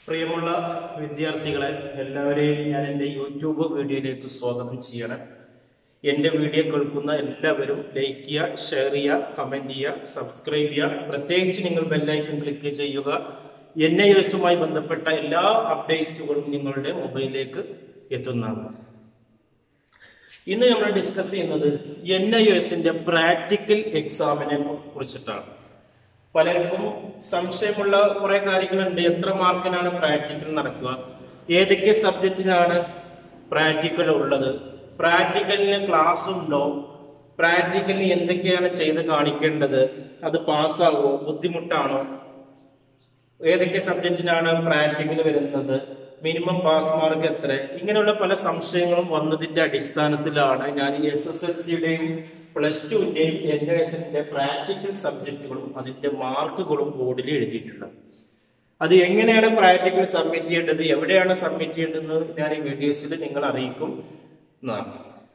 പ്രിയമുള്ള വിദ്യാർത്ഥികളെ എല്ലാവരെയും ഞാൻ എൻ്റെ യൂട്യൂബ് വീഡിയോയിലേക്ക് സ്വാഗതം ചെയ്യണം എൻ്റെ വീഡിയോ കേൾക്കുന്ന എല്ലാവരും ലൈക്ക് ചെയ്യുക ഷെയർ ചെയ്യുക കമൻറ്റ് ചെയ്യുക സബ്സ്ക്രൈബ് ചെയ്യുക പ്രത്യേകിച്ച് നിങ്ങൾ ബെല്ലൈക്കൺ ക്ലിക്ക് ചെയ്യുക എൻ ഐ എസുമായി ബന്ധപ്പെട്ട എല്ലാ അപ്ഡേറ്റ്സുകളും നിങ്ങളുടെ മൊബൈലിലേക്ക് എത്തുന്നതാണ് ഇന്ന് നമ്മൾ ഡിസ്കസ് ചെയ്യുന്നത് എൻ ഐ എസിന്റെ പ്രാക്ടിക്കൽ എക്സാമിനെ കുറിച്ചിട്ടാണ് പലർക്കും സംശയമുള്ള കുറെ കാര്യങ്ങളുണ്ട് എത്ര മാർക്കിനാണ് പ്രാക്ടിക്കൽ നടക്കുക ഏതൊക്കെ സബ്ജക്റ്റിനാണ് പ്രാക്ടിക്കൽ ഉള്ളത് പ്രാക്ടിക്കലിന് ക്ലാസ് ഉണ്ടോ പ്രാക്ടിക്കലിന് എന്തൊക്കെയാണ് ചെയ്ത് കാണിക്കേണ്ടത് അത് പാസ്സാകുമോ ബുദ്ധിമുട്ടാണോ ഏതൊക്കെ സബ്ജക്റ്റിനാണ് പ്രാക്ടിക്കൽ വരുന്നത് മിനിമം പാസ് മാർക്ക് എത്ര ഇങ്ങനെയുള്ള പല സംശയങ്ങളും വന്നതിന്റെ അടിസ്ഥാനത്തിലാണ് ഞാൻ എസ് എസ് എൽ സിയുടെയും പ്ലസ് ടുവിന്റെയും എൻ എസിന്റെ പ്രാക്ടിക്കൽ സബ്ജക്റ്റുകളും അതിന്റെ മാർക്കുകളും ബോർഡിൽ എഴുതിയിട്ടുള്ളത് അത് എങ്ങനെയാണ് പ്രാക്ടിക്കൽ സബ്മിറ്റ് ചെയ്യേണ്ടത് എവിടെയാണ് സബ്മിറ്റ് ചെയ്യേണ്ടതെന്ന് ഞാൻ ഈ വീഡിയോസിൽ നിങ്ങൾ അറിയിക്കും എന്നാണ്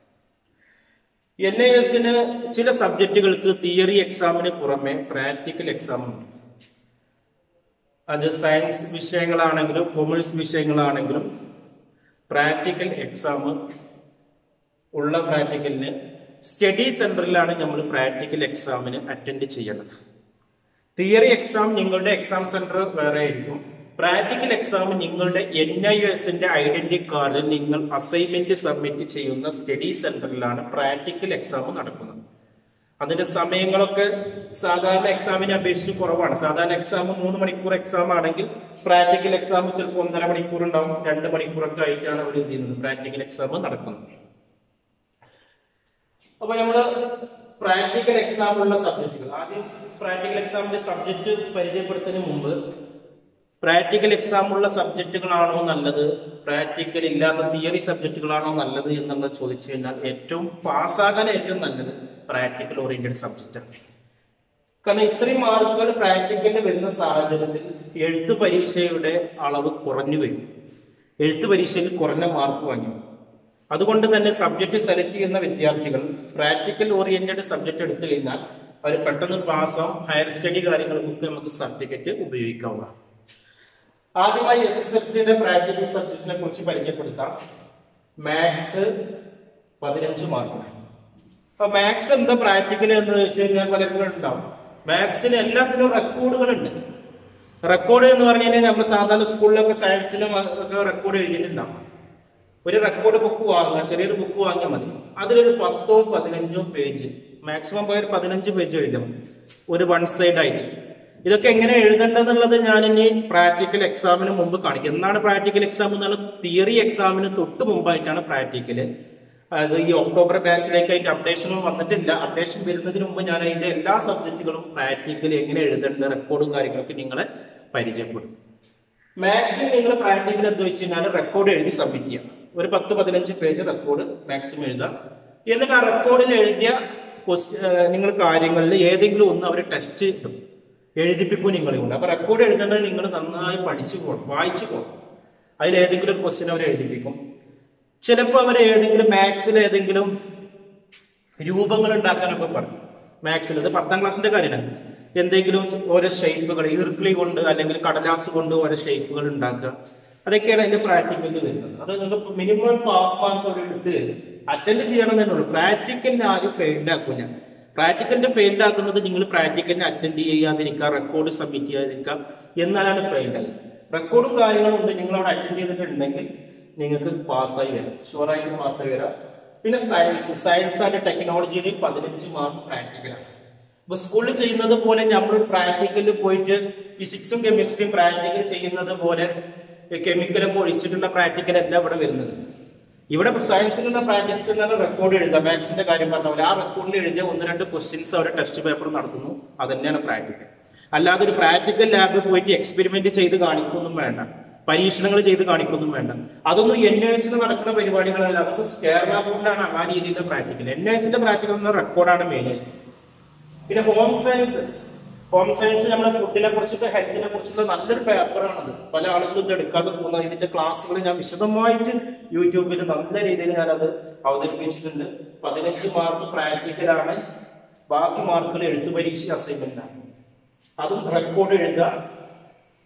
എൻ ഐ എസിന് ചില സബ്ജക്റ്റുകൾക്ക് തിയറി എക്സാമിന് പുറമെ പ്രാക്ടിക്കൽ എക്സാം ഉണ്ട് അത് സയൻസ് വിഷയങ്ങളാണെങ്കിലും കൊമേഴ്സ് വിഷയങ്ങളാണെങ്കിലും പ്രാക്ടിക്കൽ എക്സാം ഉള്ള പ്രാക്ടിക്കലിന് സ്റ്റഡി സെന്ററിലാണ് നമ്മൾ പ്രാക്ടിക്കൽ എക്സാമിന് അറ്റൻഡ് ചെയ്യേണ്ടത് തിയറി എക്സാം നിങ്ങളുടെ എക്സാം സെന്റർ വേറെ ആയിരിക്കും പ്രാക്ടിക്കൽ എക്സാം നിങ്ങളുടെ എൻ ഐ എസിന്റെ ഐഡന്റി കാർഡിൽ നിങ്ങൾ അസൈൻമെന്റ് സബ്മിറ്റ് ചെയ്യുന്ന സ്റ്റഡി സെന്ററിലാണ് പ്രാക്ടിക്കൽ എക്സാം നടക്കുന്നത് അതിന്റെ സമയങ്ങളൊക്കെ സാധാരണ എക്സാമിനെ അപേക്ഷിച്ച് കുറവാണ് സാധാരണ എക്സാം മൂന്ന് മണിക്കൂർ എക്സാം ആണെങ്കിൽ പ്രാക്ടിക്കൽ എക്സാം ചിലപ്പോൾ ഒന്നര മണിക്കൂർ ഉണ്ടാവും രണ്ട് മണിക്കൂറൊക്കെ ആയിട്ടാണ് അവർ എന്ത് ചെയ്യുന്നത് പ്രാക്ടിക്കൽ എക്സാം നടക്കുന്നത് അപ്പൊ നമ്മള് പ്രാക്ടിക്കൽ എക്സാം ഉള്ള സബ്ജക്റ്റുകൾ ആദ്യം പ്രാക്ടിക്കൽ എക്സാമിന്റെ സബ്ജക്റ്റ് പരിചയപ്പെടുത്തുന്നതിന് മുമ്പ് പ്രാക്ടിക്കൽ എക്സാം ഉള്ള സബ്ജക്റ്റുകളാണോ നല്ലത് പ്രാക്ടിക്കൽ ഇല്ലാത്ത തിയറി സബ്ജക്റ്റുകളാണോ നല്ലത് എന്നുള്ളത് ചോദിച്ചു കഴിഞ്ഞാൽ ഏറ്റവും പാസ്സാകാൻ ഏറ്റവും നല്ലത് പ്രാക്ടിക്കൽ ഓറിയന്റഡ് സബ്ജക്റ്റാണ് കാരണം ഇത്രയും മാർക്കുകൾ പ്രാക്ടിക്കലിന് വരുന്ന സാഹചര്യത്തിൽ എഴുത്ത് പരീക്ഷയുടെ അളവ് കുറഞ്ഞു വരും എഴുത്ത് പരീക്ഷയിൽ കുറഞ്ഞ മാർക്ക് വാങ്ങി അതുകൊണ്ട് തന്നെ സബ്ജക്ട് സെലക്ട് ചെയ്യുന്ന വിദ്യാർത്ഥികൾ പ്രാക്ടിക്കൽ ഓറിയന്റഡ് സബ്ജക്ട് എടുത്തു കഴിഞ്ഞാൽ അവർ പെട്ടെന്ന് പാസ്സാവും ഹയർ സ്റ്റഡി കാര്യങ്ങൾക്കൊക്കെ നമുക്ക് സർട്ടിഫിക്കറ്റ് ഉപയോഗിക്കാവുന്നതാണ് ആദ്യമായി എസ് എസ് എൽ സിയുടെ പ്രാക്ടിക്കൽ സബ്ജക്റ്റിനെ കുറിച്ച് പരിചയപ്പെടുത്താം മാത്സ് പതിനഞ്ച് മാർക്ക് അപ്പൊ മാത്സ് എന്താ പ്രാക്ടിക്കൽ എന്ന് വെച്ച് കഴിഞ്ഞാൽ പലർക്കും ഉണ്ടാവും മാത്സിന് എല്ലാത്തിനും റെക്കോർഡുകളുണ്ട് റെക്കോർഡ് എന്ന് പറഞ്ഞു കഴിഞ്ഞാൽ നമ്മൾ സാധാരണ സ്കൂളിലൊക്കെ സയൻസിലും ഒക്കെ റെക്കോർഡ് എഴുതിയിട്ടുണ്ടാവും ഒരു റെക്കോർഡ് ബുക്ക് വാങ്ങുക ചെറിയൊരു ബുക്ക് വാങ്ങിയാൽ മതി അതിലൊരു പത്തോ പതിനഞ്ചോ പേജ് മാക്സിമം പോയ ഒരു പതിനഞ്ച് പേജ് എഴുതണം ഒരു വൺ സൈഡ് ആയിട്ട് ഇതൊക്കെ എങ്ങനെ എഴുതേണ്ടതെന്നുള്ളത് ഞാൻ ഇനി പ്രാക്ടിക്കൽ എക്സാമിന് മുമ്പ് കാണിക്കും എന്നാണ് പ്രാക്ടിക്കൽ എക്സാം എന്നാണ് തിയറി എക്സാമിന് തൊട്ട് മുമ്പായിട്ടാണ് പ്രാക്ടിക്കല് അത് ഈ ഒക്ടോബർ ബാച്ചിലേക്ക് അതിന്റെ അപ്ഡേഷനും വന്നിട്ടില്ല അപ്ഡേഷൻ വരുന്നതിന് മുമ്പ് ഞാൻ അതിന്റെ എല്ലാ സബ്ജക്റ്റുകളും പ്രാക്ടിക്കൽ എങ്ങനെ എഴുതേണ്ട റെക്കോർഡും കാര്യങ്ങളൊക്കെ നിങ്ങളെ പരിചയപ്പെടും മാക്സിമം നിങ്ങൾ പ്രാക്ടിക്കൽ എന്താ വെച്ച് കഴിഞ്ഞാൽ റെക്കോർഡ് എഴുതി സബ്മിറ്റ് ചെയ്യാം ഒരു പത്ത് പതിനഞ്ച് പേജ് റെക്കോർഡ് മാക്സിമം എഴുതാം എന്നിട്ട് ആ റെക്കോർഡിൽ എഴുതിയ നിങ്ങൾ കാര്യങ്ങളിൽ ഏതെങ്കിലും ഒന്ന് അവർ ടെസ്റ്റ് കിട്ടും എഴുതിപ്പിക്കും നിങ്ങളെ കൊണ്ട് അപ്പൊ റെക്കോർഡ് എഴുതേണ്ടത് നിങ്ങൾ നന്നായി പഠിച്ചു പോകണം വായിച്ചു പോകണം അതിൽ ഏതെങ്കിലും ഒരു ക്വസ്റ്റ്യൻ അവർ എഴുതിപ്പിക്കും ചിലപ്പോൾ അവർ ഏതെങ്കിലും മാത്സിൽ ഏതെങ്കിലും രൂപങ്ങൾ ഉണ്ടാക്കാനൊക്കെ പറയും മാത്സിൽ ഇത് പത്താം ക്ലാസ്സിന്റെ കാര്യമാണ് എന്തെങ്കിലും ഓരോ ഷേപ്പുകൾ ഈർക്കിളി കൊണ്ട് അല്ലെങ്കിൽ കടലാസ് കൊണ്ട് ഓരോ ഷേപ്പുകൾ ഉണ്ടാക്കുക അതൊക്കെയാണ് അതിന്റെ പ്രാക്ടിക്കലിൽ വരുന്നത് അത് നിങ്ങൾക്ക് മിനിമം പാസ് മാർക്ക് എടുത്ത് അറ്റൻഡ് ചെയ്യണം തന്നെ ഉള്ളൂ പ്രാക്ടിക്കലിന് ആരും ഫെയിൽഡ് ആക്കില്ല പ്രാക്ടിക്കലിന്റെ ഫെയിൽഡ് ആക്കുന്നത് നിങ്ങൾ പ്രാക്ടിക്കലിന് അറ്റൻഡ് ചെയ്യാതിരിക്കുക റെക്കോർഡ് സബ്മിറ്റ് ചെയ്യാതിരിക്കുക എന്നാലാണ് ഫെയിൽഡ് ആയി റെക്കോർഡും കാര്യങ്ങളും ഉണ്ട് നിങ്ങൾ അവിടെ അറ്റൻഡ് ചെയ്തിട്ടുണ്ടെങ്കിൽ നിങ്ങൾക്ക് പാസ്സായി വരാം ഷുവറായിട്ട് പാസ്സായി വരാം പിന്നെ സയൻസ് സയൻസ് ആൻഡ് ടെക്നോളജിയിൽ പതിനഞ്ച് മാർക്ക് പ്രാക്ടിക്കലാണ് ഇപ്പൊ സ്കൂളിൽ ചെയ്യുന്നത് പോലെ നമ്മൾ പ്രാക്ടിക്കലിൽ പോയിട്ട് ഫിസിക്സും കെമിസ്ട്രിയും പ്രാക്ടിക്കൽ ചെയ്യുന്നത് പോലെ കെമിക്കലൊക്കെ ഒഴിച്ചിട്ടുള്ള പ്രാക്ടിക്കൽ അല്ല ഇവിടെ വരുന്നത് ഇവിടെ സയൻസിലുള്ള പ്രാക്ടിക്സ് എന്ന് റെക്കോർഡ് എഴുതാം മാത്സിന്റെ കാര്യം പറഞ്ഞ പോലെ ആ റെക്കോർഡിൽ എഴുതിയ ഒന്ന് രണ്ട് ക്വസ്റ്റ്യൻസ് അവിടെ ടെസ്റ്റ് പേപ്പർ നടത്തുന്നു അത് തന്നെയാണ് പ്രാക്ടിക്കൽ അല്ലാതെ ഒരു പ്രാക്ടിക്കൽ ലാബിൽ പോയിട്ട് എക്സ്പെരിമെന്റ് ചെയ്ത് കാണിക്കൊന്നും വേണ്ട പരീക്ഷണങ്ങൾ ചെയ്ത് കാണിക്കൊന്നും വേണ്ട അതൊന്നും എൻ എസിന് നടക്കുന്ന പരിപാടികളല്ല അതൊക്കെ കേരള ബോർഡിലാണ് ആ രീതിയിലുള്ള പ്രാക്ടിക്കൽ എൻ എസിന്റെ പ്രാക്ടിക്കൽ എന്ന റെക്കോർഡാണ് മെയിൻ പിന്നെ ഹോം സയൻസ് ഹോം സയൻസ് നമ്മുടെ ഫുഡിനെ കുറിച്ചിട്ട് ഹെൽത്തിനെ കുറിച്ചിട്ട് നല്ലൊരു പേപ്പറാണത് പല ആളുകളും ഇത് എടുക്കാതെ പോകുന്ന ഇതിന്റെ ക്ലാസ്സുകൾ ഞാൻ വിശദമായിട്ട് യൂട്യൂബിൽ നല്ല രീതിയിൽ ഞാൻ അത് അവതരിപ്പിച്ചിട്ടുണ്ട് പതിനഞ്ച് മാർക്ക് പ്രാക്ടിക്കലാണ് ബാക്കി മാർക്കുകൾ എഴുത്തു പരീക്ഷ അസൈൻമെന്റ് ആണ് അതും റെക്കോർഡ് എഴുതുക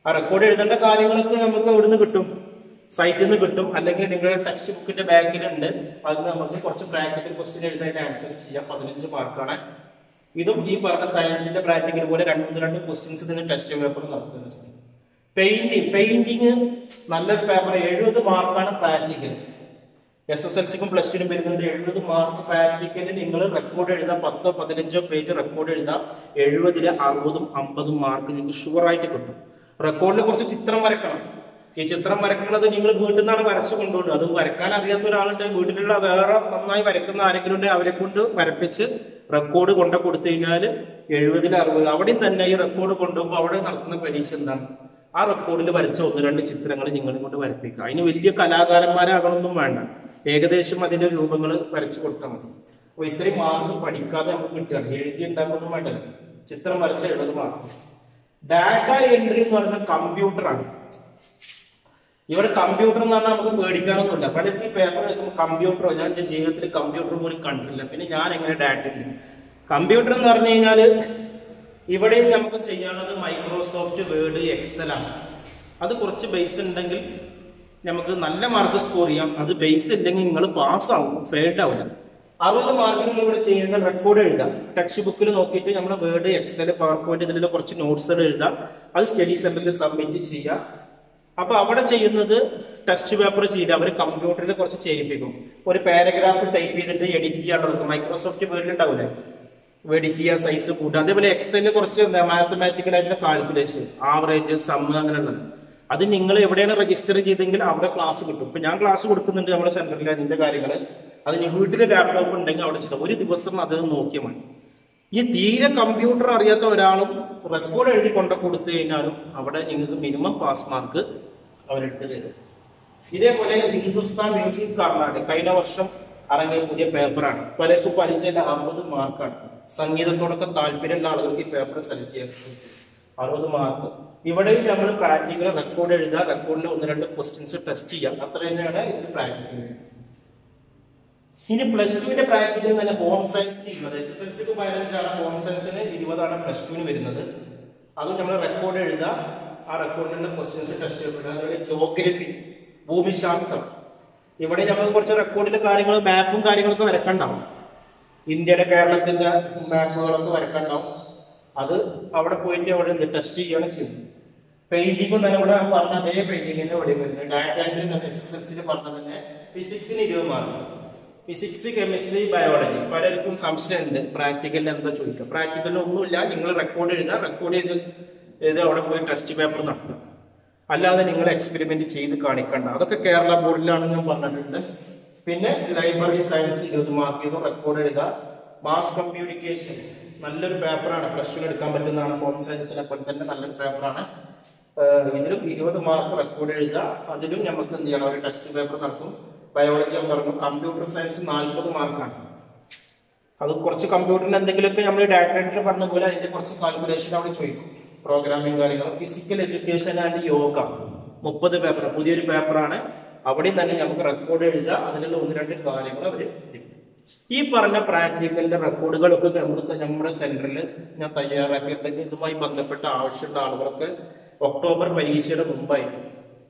ആ റെക്കോർഡ് എഴുതേണ്ട കാര്യങ്ങളൊക്കെ നമുക്ക് എവിടുന്ന് കിട്ടും സൈറ്റിൽ നിന്ന് കിട്ടും അല്ലെങ്കിൽ നിങ്ങളുടെ ടെക്സ്റ്റ് ബുക്കിന്റെ ബാക്കിലുണ്ട് അത് നമുക്ക് കുറച്ച് പ്രാക്ടിക്കൽ ക്വസ്റ്റ്യൻ എഴുതാൻ ആൻസർ ചെയ്യാം പതിനഞ്ച് മാർക്കാണ് ഇതും ഈ പറഞ്ഞ സയൻസിന്റെ പ്രാക്ടിക്കൽ പോലെ രണ്ട് രണ്ട് ക്വസ്റ്റ്യൻസ് നിന്ന് ടെസ്റ്റ് പേപ്പർ നടത്തുന്നത് പെയിന്റിങ് പെയിന്റിങ് നല്ലൊരു പേപ്പർ എഴുപത് മാർക്കാണ് പ്രാക്ടിക്കൽ എസ് എസ് എൽ സിക്കും പ്ലസ് ടുനും വരുന്നുണ്ട് എഴുപത് മാർക്ക് പ്രാക്ടിക്കല് നിങ്ങൾ റെക്കോർഡ് എഴുതാം പത്തോ പതിനഞ്ചോ പേജ് റെക്കോർഡ് എഴുതാം എഴുപതില് അറുപതും അമ്പതും മാർക്ക് നിങ്ങൾക്ക് ഷുവർ ആയിട്ട് കിട്ടും റെക്കോർഡിൽ കുറച്ച് ചിത്രം വരക്കണം ഈ ചിത്രം വരക്കുന്നത് നിങ്ങൾ വീട്ടിൽ നിന്നാണ് വരച്ചു കൊണ്ടുപോകുന്നത് അത് വരക്കാൻ അറിയാത്ത ഒരാളുണ്ട് വീട്ടിലുള്ള വേറെ നന്നായി വരക്കുന്ന ആരെങ്കിലും ഉണ്ടെങ്കിൽ അവരെ കൊണ്ട് വരപ്പിച്ച് റെക്കോർഡ് കൊണ്ട കൊടുത്തു കഴിഞ്ഞാൽ എഴുപതിൽ അറുപത് അവിടെയും തന്നെ ഈ റെക്കോർഡ് കൊണ്ടുപോകുമ്പോൾ അവിടെ നടത്തുന്ന പരീക്ഷ എന്താണ് ആ റെക്കോർഡിൽ വരച്ച ഒന്ന് രണ്ട് ചിത്രങ്ങൾ നിങ്ങളെ കൊണ്ട് വരപ്പിക്കുക അതിന് വലിയ കലാകാരന്മാരാകണമെന്നും വേണ്ട ഏകദേശം അതിന്റെ രൂപങ്ങൾ വരച്ചു കൊടുത്താൽ മതി അപ്പൊ ഇത്രയും മാർക്ക് പഠിക്കാതെ നമുക്ക് കിട്ടുകയാണ് എഴുതി ഉണ്ടാക്കൊന്നും വേണ്ടല്ലോ ചിത്രം വരച്ച എഴുപത് മാർക്ക് ഡാറ്റ എൻട്രി എന്ന് പറയുന്നത് കമ്പ്യൂട്ടറാണ് ഇവിടെ കമ്പ്യൂട്ടർ എന്ന് പറഞ്ഞാൽ നമുക്ക് പേടിക്കാനൊന്നുമില്ല പലർക്കും ഈ പേപ്പർ വെക്കുമ്പോൾ കമ്പ്യൂട്ടറോ ഞാൻ എന്റെ ജീവിതത്തിൽ കമ്പ്യൂട്ടർ പോലും കണ്ടിട്ടില്ല പിന്നെ ഞാൻ എങ്ങനെ ഡാറ്റ ഉണ്ട് കമ്പ്യൂട്ടർ എന്ന് പറഞ്ഞു കഴിഞ്ഞാല് ഇവിടെയും നമുക്ക് ചെയ്യാനുള്ളത് മൈക്രോസോഫ്റ്റ് വേർഡ് എക്സൽ ആണ് അത് കുറച്ച് ബേസ് ഉണ്ടെങ്കിൽ നമുക്ക് നല്ല മാർക്ക് സ്കോർ ചെയ്യാം അത് ബേസ് ഇല്ലെങ്കിൽ നിങ്ങൾ പാസ്സാവും ഫെയിൽഡ് ആവില്ല അറുപത് മാർക്കിന് നിങ്ങൾ ഇവിടെ ചെയ്യുന്ന റെക്കോർഡ് എഴുതാം ടെക്സ്റ്റ് ബുക്കിൽ നോക്കിയിട്ട് നമ്മുടെ വേർഡ് എക്സൽ പവർ പോയിന്റ് ഇതിലുള്ള കുറച്ച് നോട്ട്സുകൾ എഴുതാം അത് സ്റ്റഡി സെന്ററിൽ സബ്മിറ്റ് ചെയ്യാം അപ്പൊ അവിടെ ചെയ്യുന്നത് ടെസ്റ്റ് പേപ്പർ ചെയ്ത് അവർ കമ്പ്യൂട്ടറിൽ കുറച്ച് ചെയ്യിപ്പിക്കും ഒരു പാരഗ്രാഫ് ടൈപ്പ് ചെയ്തിട്ട് എഡിറ്റ് ചെയ്യാനുള്ളത് മൈക്രോസോഫ്റ്റ് വേർഡിൽ ഉണ്ടാവില്ലേ എഡിറ്റ് ചെയ്യുക സൈസ് കൂട്ടുക അതേപോലെ എക്സലിന് കുറച്ച് മാത്തമാറ്റിക്കൽ ആയിട്ടുള്ള കാൽക്കുലേഷൻ ആവറേജ് സമ്മ് അങ്ങനെയുള്ളത് അത് നിങ്ങൾ എവിടെയാണ് രജിസ്റ്റർ ചെയ്തെങ്കിൽ അവിടെ ക്ലാസ് കിട്ടും ഇപ്പൊ ഞാൻ ക്ലാസ് കൊടുക്കുന്നുണ്ട് നമ്മുടെ സെന്ററിൽ അതിന്റെ കാര്യങ്ങൾ അത് ഇനി വീട്ടിലെ ലാപ്ടോപ്പ് ഉണ്ടെങ്കിൽ അവിടെ ചെയ്താൽ ഒരു ദിവസം അത് നോക്കിയാൽ മതി ഈ തീരെ കമ്പ്യൂട്ടർ അറിയാത്ത ഒരാളും റെക്കോർഡ് എഴുതി കൊണ്ട കൊടുത്തു കഴിഞ്ഞാലും അവിടെ നിങ്ങൾക്ക് മിനിമം പാസ് മാർക്ക് അവരിട്ട് തരും ഇതേപോലെ ഹിന്ദുസ്ഥാൻ മ്യൂസിക് കർണാടക കഴിഞ്ഞ വർഷം ഇറങ്ങിയ പുതിയ പേപ്പറാണ് പലർക്കും പരിചയം അറുപത് മാർക്കാണ് സംഗീതത്തോടൊക്കെ താല്പര്യമുള്ള ആളുകൾക്ക് ഈ പേപ്പർ സെലക്ട് ചെയ്യാൻ അറുപത് മാർക്ക് ഇവിടെയും നമ്മൾ പ്രാക്ടിക്കൽ റെക്കോർഡ് എഴുതുക റെക്കോർഡിൽ ഒന്ന് രണ്ട് ക്വസ്റ്റ്യൻസ് ടെസ്റ്റ് ചെയ്യാം അത്ര തന്നെയാണ് ഇതിൽ പ്രാക്ടിക്കൽ ഇനി പ്ലസ് ടുവിന്റെ പ്രാക്ടിക്കൽ തന്നെ ഹോം സയൻസിന് ഇരുപത് എസ് എസ് എൽ സിക്ക് പതിനഞ്ചാണ് ഹോം സയൻസിന് ഇരുപതാണ് പ്ലസ് ടുവിന് വരുന്നത് അതും നമ്മൾ റെക്കോർഡ് എഴുതുക ആ റെക്കോർഡിന്റെ ക്വസ്റ്റ്യൻസ് ടെസ്റ്റ് ചെയ്യപ്പെടുക അതുപോലെ ജോഗ്രഫി ഭൂമിശാസ്ത്രം ഇവിടെ നമ്മൾ കുറച്ച് റെക്കോർഡിന്റെ കാര്യങ്ങൾ മാപ്പും കാര്യങ്ങളൊക്കെ വരക്കണ്ടാവും ഇന്ത്യയുടെ കേരളത്തിന്റെ മാപ്പുകളൊക്കെ വരക്കണ്ടാവും അത് അവിടെ പോയിട്ട് അവിടെ ടെസ്റ്റ് ചെയ്യാണ് ചെയ്യുന്നത് പെയിന്റിംഗും തന്നെ ഇവിടെ പറഞ്ഞ അതേ പെയിന്റിങ്ങിന്റെ ഇവിടെ വരുന്നത് ഡാറ്റ എൻട്രി തന്നെ എസ് എസ് എൽ സിയിൽ പറഞ്ഞ തന്നെ ഫിസിക്സിന് ഇരുപത് മാർക്ക് ഫിസിക്സ് കെമിസ്ട്രി ബയോളജി പലർക്കും സംശയമുണ്ട് പ്രാക്ടിക്കലിൽ എന്താ ചോദിക്കുക പ്രാക്ടിക്കലിൽ ഒന്നുമില്ല നിങ്ങൾ റെക്കോർഡ് എഴുതുക റെക്കോർഡ് ചെയ്ത് ചെയ്ത് അവിടെ പോയി ടെസ്റ്റ് പേപ്പർ നടത്തുക അല്ലാതെ നിങ്ങൾ എക്സ്പെരിമെന്റ് ചെയ്ത് കാണിക്കണ്ട അതൊക്കെ കേരള ബോർഡിലാണെന്ന് ഞാൻ പറഞ്ഞിട്ടുണ്ട് പിന്നെ ലൈബ്രറി സയൻസ് ഇരുപത് മാർക്ക് ചെയ്തു റെക്കോർഡ് എഴുതുക മാസ് കമ്മ്യൂണിക്കേഷൻ നല്ലൊരു പേപ്പറാണ് പ്ലസ് ടു എടുക്കാൻ പറ്റുന്നതാണ് ഹോം സയൻസിനെ പോലെ തന്നെ നല്ലൊരു പേപ്പറാണ് ഇതിലും ഇരുപത് മാർക്ക് റെക്കോർഡ് എഴുതുക അതിലും നമുക്ക് എന്ത് ചെയ്യണം ഒരു ടെസ്റ്റ് പേപ്പർ നടത്തും ബയോളജി ഞാൻ പറഞ്ഞു കമ്പ്യൂട്ടർ സയൻസ് നാൽപ്പത് മാർക്കാണ് അത് കുറച്ച് കമ്പ്യൂട്ടറിന് എന്തെങ്കിലുമൊക്കെ നമ്മൾ ഡാറ്റ എൻട്രി പറഞ്ഞ പോലെ അതിന്റെ കുറച്ച് കാൽക്കുലേഷൻ അവിടെ ചോദിക്കും പ്രോഗ്രാമിംഗ് കാര്യങ്ങൾ ഫിസിക്കൽ എഡ്യൂക്കേഷൻ ആൻഡ് യോഗ മുപ്പത് പേപ്പർ പുതിയൊരു പേപ്പറാണ് അവിടെ തന്നെ നമുക്ക് റെക്കോർഡ് എഴുതുക അതിനുള്ള ഒന്ന് രണ്ട് കാര്യങ്ങൾ അവർ ഈ പറഞ്ഞ പ്രാക്ടിക്കലിന്റെ റെക്കോർഡുകളൊക്കെ നമ്മുടെ നമ്മുടെ സെന്ററിൽ ഞാൻ തയ്യാറാക്കിയിട്ടുണ്ടെങ്കിൽ ഇതുമായി ബന്ധപ്പെട്ട ആവശ്യമുള്ള ആളുകളൊക്കെ ഒക്ടോബർ പരീക്ഷയുടെ മുമ്പായിരിക്കും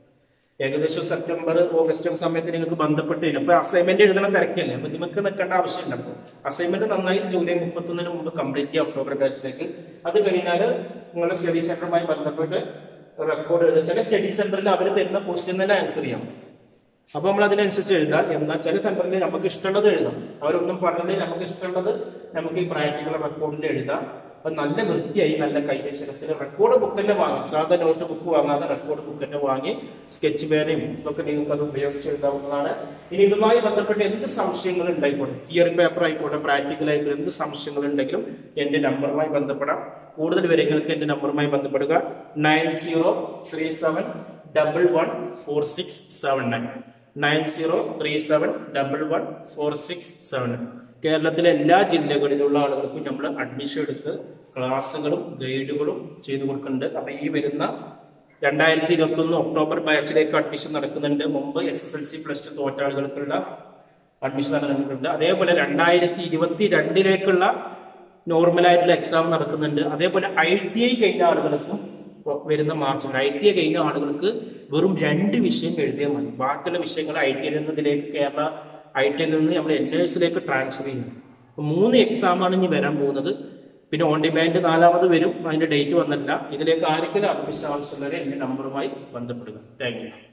ഏകദേശം സെപ്റ്റംബർ ഓഗസ്റ്റ് സമയത്ത് നിങ്ങൾക്ക് ബന്ധപ്പെട്ടില്ല അപ്പൊ അസൈൻമെന്റ് എഴുതണ തിരക്കല്ലേ അപ്പൊ നിങ്ങൾക്ക് നിൽക്കേണ്ട ആവശ്യമില്ല അപ്പൊ അസൈൻമെന്റ് നന്നായി ജൂലൈ മുപ്പത്തൊന്നിന് മുമ്പ് കംപ്ലീറ്റ് ചെയ്യുക ഒക്ടോബർ ബാച്ചിലേക്ക് അത് കഴിഞ്ഞാൽ നിങ്ങളുടെ സ്റ്റഡി സെന്ററുമായി ബന്ധപ്പെട്ട് റെക്കോർഡ് എഴുതുക ചില സ്റ്റഡി സെന്ററിൽ അവർ തരുന്ന ക്വസ്റ്റ്യൻ തന്നെ ആൻസർ ചെയ്യാം അപ്പൊ നമ്മൾ അതിനനുസരിച്ച് എഴുതാം എന്നാൽ ചില സെന്ററിൽ നമുക്ക് ഇഷ്ടമുള്ളത് എഴുതാം അവരൊന്നും പറഞ്ഞില്ലെങ്കിൽ നമുക്ക് ഇഷ്ടമുള്ളത് നമുക്ക് ഈ പ്രാക്ടിക്കൽ റെക്കോർഡിൽ എഴുതാം അപ്പൊ നല്ല വൃത്തിയായി നല്ല കൈവശത്തിൽ റെക്കോർഡ് ബുക്ക് തന്നെ വാങ്ങാം സാധാ നോട്ട് ബുക്ക് വാങ്ങാതെ റെക്കോർഡ് ബുക്ക് തന്നെ വാങ്ങി സ്കെച്ച് പേനയും ഇതൊക്കെ നിങ്ങൾക്ക് അത് ഉപയോഗിച്ച് എഴുതാവുന്നതാണ് ഇനി ഇതുമായി ബന്ധപ്പെട്ട് എന്ത് സംശയങ്ങൾ ഉണ്ടായിക്കോട്ടെ തിയറി പേപ്പർ ആയിക്കോട്ടെ പ്രാക്ടിക്കൽ ആയിക്കോട്ടെ എന്ത് സംശയങ്ങൾ ഉണ്ടെങ്കിലും എന്റെ നമ്പറുമായി ബന്ധപ്പെടാം കൂടുതൽ വിവരങ്ങൾക്ക് എന്റെ നമ്പറുമായി ബന്ധപ്പെടുക nine zero three seven double one four six seven nine nine zero three seven double one four six seven കേരളത്തിലെ എല്ലാ ജില്ലകളിലുള്ള ആളുകൾക്കും നമ്മൾ അഡ്മിഷൻ എടുത്ത് ക്ലാസ്സുകളും ഗൈഡുകളും ചെയ്തു കൊടുക്കുന്നുണ്ട് അപ്പൊ ഈ വരുന്ന രണ്ടായിരത്തി ഇരുപത്തി ഒന്ന് ഒക്ടോബർ ബാച്ചിലേക്ക് അഡ്മിഷൻ നടക്കുന്നുണ്ട് മുമ്പ് S S L C plus two തോറ്റ ആളുകൾക്കുള്ള അഡ്മിഷൻ നടക്കുന്നുണ്ട് അതേപോലെ രണ്ടായിരത്തി ഇരുപത്തി രണ്ടിലേക്കുള്ള നോർമൽ ആയിട്ടുള്ള എക്സാം നടക്കുന്നുണ്ട് അതേപോലെ ഐ ടി ഐ കഴിഞ്ഞ ആളുകൾക്കും വരുന്ന മാർച്ച് ഐ ടി ഐ കഴിഞ്ഞ ആളുകൾക്ക് വെറും രണ്ട് വിഷയം എഴുതിയാൽ മതി ബാക്കിയുള്ള വിഷയങ്ങൾ ഐ ടി ഐയിൽ നിന്ന് ഇതിലേക്ക് കേരള ഐ ടി ഐയിൽ നിന്ന് നമ്മൾ എൻ എസിലേക്ക് ട്രാൻസ്ഫർ ചെയ്യുന്നു അപ്പൊ മൂന്ന് എക്സാമാണ് ഇനി വരാൻ പോകുന്നത് പിന്നെ ഓൺ ഡിമാൻഡ് നാലാമത് വരും അതിന്റെ ഡേറ്റ് വന്നില്ല ഇതിലേക്ക് ആർക്കെങ്കിലും അഡ്മിഷൻ ആവശ്യമുള്ളവരെ എന്റെ നമ്പറുമായി ബന്ധപ്പെടുക താങ്ക് യു